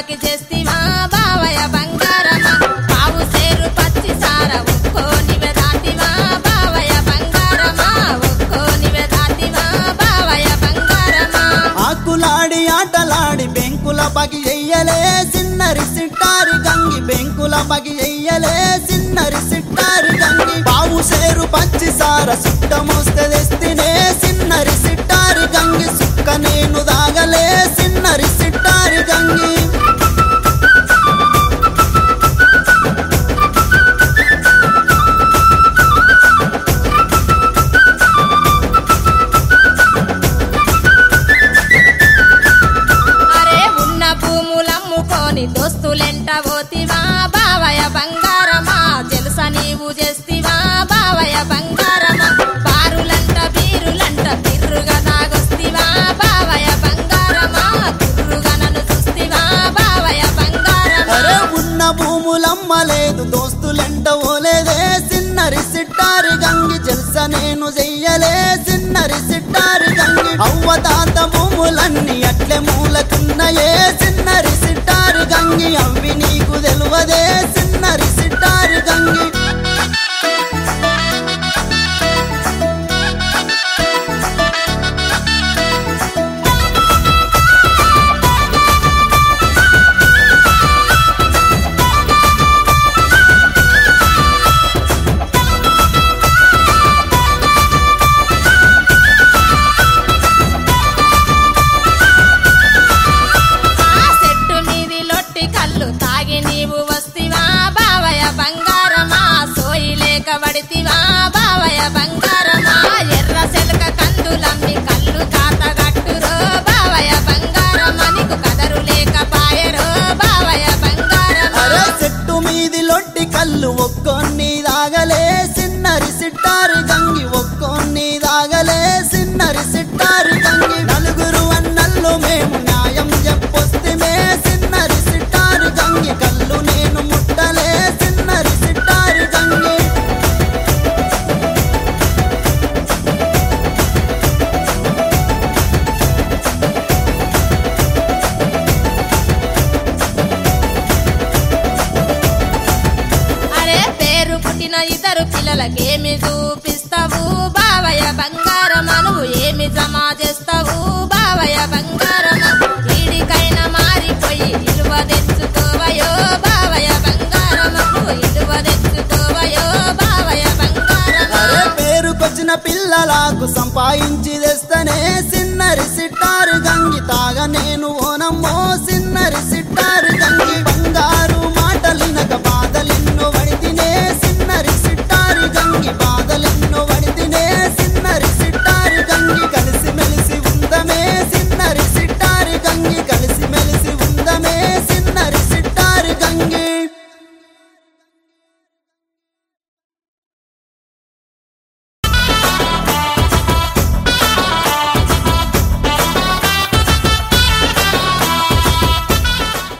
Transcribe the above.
బెంకులకి చేస్తివా బావయ్య బంగారమా పావు సేరు పచ్చి సార ఒక్కోనివే దాటివా బావయ్య బంగారమా ఒక్కోనివే దాటివా బావయ్య బంగారమా ఆకులాడి ఆటలాడి బెంకుల పగి చెయ్యలే సిన్నరి సిట్టారి గంగి బెంకుల పగి చెయ్యలే సిన్నరి సిట్టారి గంగి బావు సేరు పచ్చి సార సుట్ట మోస్తే తెస్తినే సిన్నరి సిట్టారి గంగి సుక్క నేను దాగలే సిన్నరి సిట్టారి గంగి అరే ఉన్న భూములమ్ముకొని దోస్తులెంట పోతివా బావయ్య బంగారమా తెలుసా నీవు చేస్తివా బావయ్య బంగారమా బారులంట బీరులంట బిర్రుగా తాగొస్తివా బావయ్య బంగారమా తుర్రుగా నన్ను చూస్తివా బావయ్య బంగారమా అరే ఉన్న భూములమ్మలేదు దోస్తులెంట ఓలేదే సిన్నరి సిట్టారి గంగి జల్స నేను చెయ్యలే సిన్నరి సిట్టారి గంగి అవ్వ తాత భూములన్నీ అట్లే మూలకున్నయే సిన్నరి సిట్టారి గంగి అవి నీకు తెలువదే సిన్నరి సిట్టారి గంగి ఆ చెట్టు మీది లొట్టి కళ్ళు తాగి నీవు వస్తివా బావయ్య బంగారమా సోయి లేక పడితివా బావయ్య బంగారమా ఎర్ర సెలక కందులమ్మి కళ్ళు కాతగట్టురో బావయ్య బంగారమా నీకు కదరు లేక పాయరో బావయ్య బంగారమా అరే చెట్టు మీది లొట్టి కళ్ళు ఒక్కొన్ని దాగలే సిన్నరి సిట్టారి గంగి ఒక్కొన్ని దాగలే సిన్నరి సిట్టారి గంగి నలుగురు అన్నల్లో మేము న్యాయం చెప్పొస్తేమే సిన్నరి సిట్టారి గంగి కళ్ళు నేను ముట్టలే సిన్నరి సిట్టారి గంగి అరే పేరు పుట్టిన ఇద్దరు పిల్లలకేమి చూపిస్తావు బావయ్య బంగారమా నువ్వు ఏమి జమ చేస్తావు బావయ్య బంగారమా ఈడికైనా మారిపోయి ఇలువ తెచ్చుకోవయో బావయ్య బంగారమా నువ్వు ఇలువ తెచ్చుకోవయో బావయ్య బంగారమా అరే పేరుకొచ్చిన పిల్లలకు సంపాదించి తెస్తనే సిన్నరి సిట్టారు గంగి తాగ నేను ఓనమ్మో సిన్నరి సిట్టారు